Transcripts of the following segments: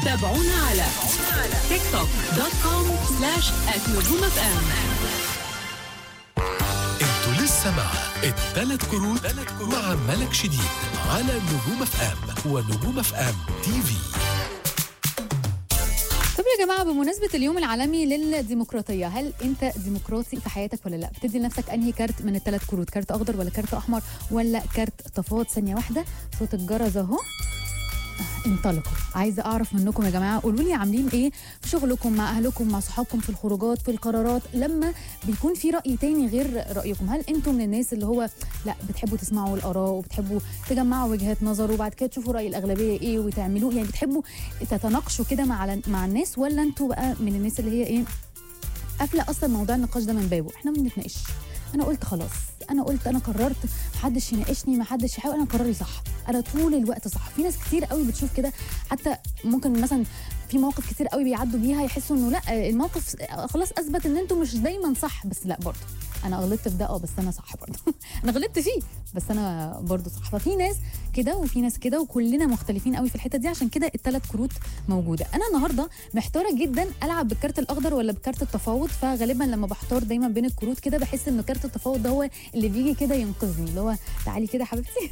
تابعونا على تيك توك دوت كوم سلاش نجوم اف ام انتوا لسه مع الثلاث كروت مع ملك شديد على نجوم اف ام ونجوم اف ام تي في طب يا جماعه بمناسبه اليوم العالمي للديمقراطيه هل انت ديمقراطي في حياتك ولا لا بتدي لنفسك انهي كارت من الثلاث كروت كارت اخضر ولا كارت احمر ولا كارت تفاوض ثانيه واحده صوت الجرس اهو انطلقوا عايزه اعرف منكم يا جماعه قولوا لي عاملين ايه في شغلكم مع اهلكم مع صحابكم في الخروجات في القرارات لما بيكون في راي تاني غير رايكم هل انتم من الناس اللي هو لا بتحبوا تسمعوا الاراء وبتحبوا تجمعوا وجهات نظر وبعد كده تشوفوا راي الاغلبيه ايه وتعملوه يعني بتحبوا تتناقشوا كده مع مع الناس ولا انتوا بقى من الناس اللي هي ايه قافله اصلا موضوع النقاش ده من بابه احنا ما بنتناقش انا قلت خلاص انا قلت انا قررت محدش يناقشني محدش يحاول انا قراري صح انا طول الوقت صح في ناس كتير قوي بتشوف كده حتى ممكن مثلا في مواقف كتير قوي بيعدوا بيها يحسوا انه لا الموقف خلاص اثبت ان انتوا مش دايما صح بس لا برضه انا غلطت في ده اه بس انا صح برضه انا غلطت فيه بس انا برضه صح ففي ناس كده وفي ناس كده وكلنا مختلفين قوي في الحته دي عشان كده الثلاث كروت موجوده انا النهارده محتاره جدا العب بالكارت الاخضر ولا بكارت التفاوض فغالبا لما بحتار دايما بين الكروت كده بحس ان كارت التفاوض ده هو اللي بيجي كده ينقذني اللي هو تعالي كده حبيبتي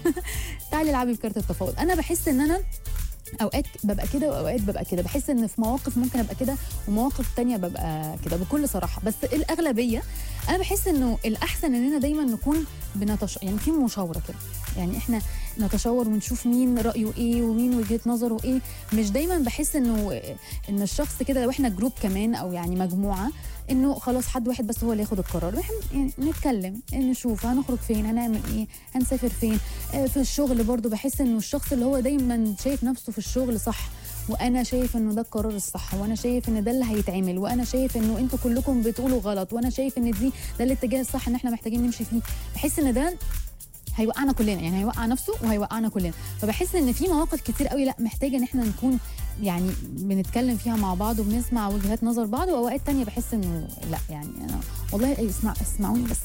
تعالي العبي بكارت التفاوض انا بحس ان انا اوقات ببقى كده واوقات ببقى كده بحس ان في مواقف ممكن ابقى كده ومواقف تانية ببقى كده بكل صراحه بس الاغلبيه انا بحس انه الاحسن اننا دايما نكون بنتش يعني في مشاوره كده يعني احنا نتشاور ونشوف مين رايه ايه ومين وجهه نظره ايه مش دايما بحس انه ان الشخص كده لو احنا جروب كمان او يعني مجموعه انه خلاص حد واحد بس هو اللي ياخد القرار احنا يعني نتكلم نشوف هنخرج فين هنعمل ايه هنسافر فين آه في الشغل برضو بحس انه الشخص اللي هو دايما شايف نفسه في الشغل صح وانا شايف انه ده القرار الصح وانا شايف ان ده اللي هيتعمل وانا شايف انه انتوا كلكم بتقولوا غلط وانا شايف ان دي ده الاتجاه الصح ان احنا محتاجين نمشي فيه بحس ان ده هيوقعنا كلنا يعني هيوقع نفسه وهيوقعنا كلنا فبحس ان في مواقف كتير قوي لا محتاجه ان احنا نكون يعني بنتكلم فيها مع بعض وبنسمع وجهات نظر بعض واوقات تانية بحس انه لا يعني انا والله اسمع اسمعوني بس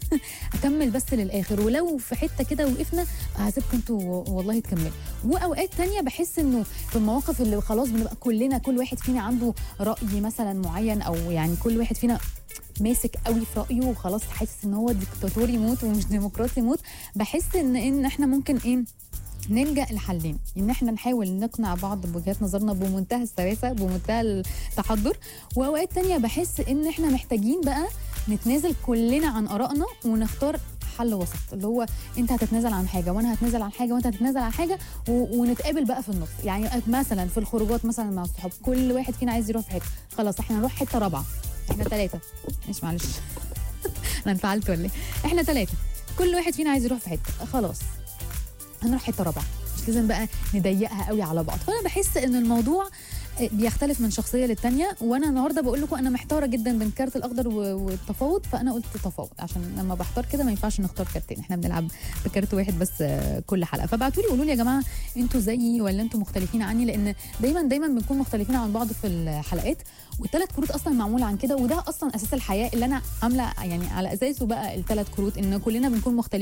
اكمل بس للاخر ولو في حته كده وقفنا هسيبكم انتوا والله تكملوا واوقات تانية بحس انه في المواقف اللي خلاص بنبقى كلنا كل واحد فينا عنده راي مثلا معين او يعني كل واحد فينا ماسك قوي في رايه وخلاص حاسس ان هو ديكتاتوري يموت ومش ديمقراطي يموت بحس ان ان احنا ممكن ايه نلجا لحلين ان احنا نحاول نقنع بعض بوجهات نظرنا بمنتهى السلاسه بمنتهى التحضر واوقات تانية بحس ان احنا محتاجين بقى نتنازل كلنا عن ارائنا ونختار حل وسط اللي هو انت هتتنازل عن حاجه وانا هتنازل عن حاجه وانت هتتنازل عن حاجه و... ونتقابل بقى في النص يعني مثلا في الخروجات مثلا مع الصحاب كل واحد فينا عايز يروح في حته خلاص احنا نروح حته رابعه احنا ثلاثه مش معلش انا انفعلت ولا ايه احنا ثلاثه كل واحد فينا عايز يروح في حته خلاص هنروح حته رابعه مش لازم بقى نضيقها قوي على بعض فانا بحس ان الموضوع بيختلف من شخصيه للتانيه وانا النهارده بقول لكم انا محتاره جدا بين الكارت الاخضر والتفاوض فانا قلت تفاوض عشان لما بحتار كده ما ينفعش نختار كارتين احنا بنلعب بكارت واحد بس كل حلقه فبعتوا لي قولوا لي يا جماعه انتوا زيي ولا انتوا مختلفين عني لان دايما دايما بنكون مختلفين عن بعض في الحلقات والثلاث كروت اصلا معموله عن كده وده اصلا اساس الحياه اللي انا عامله يعني على اساسه بقى الثلاث كروت ان كلنا بنكون مختلفين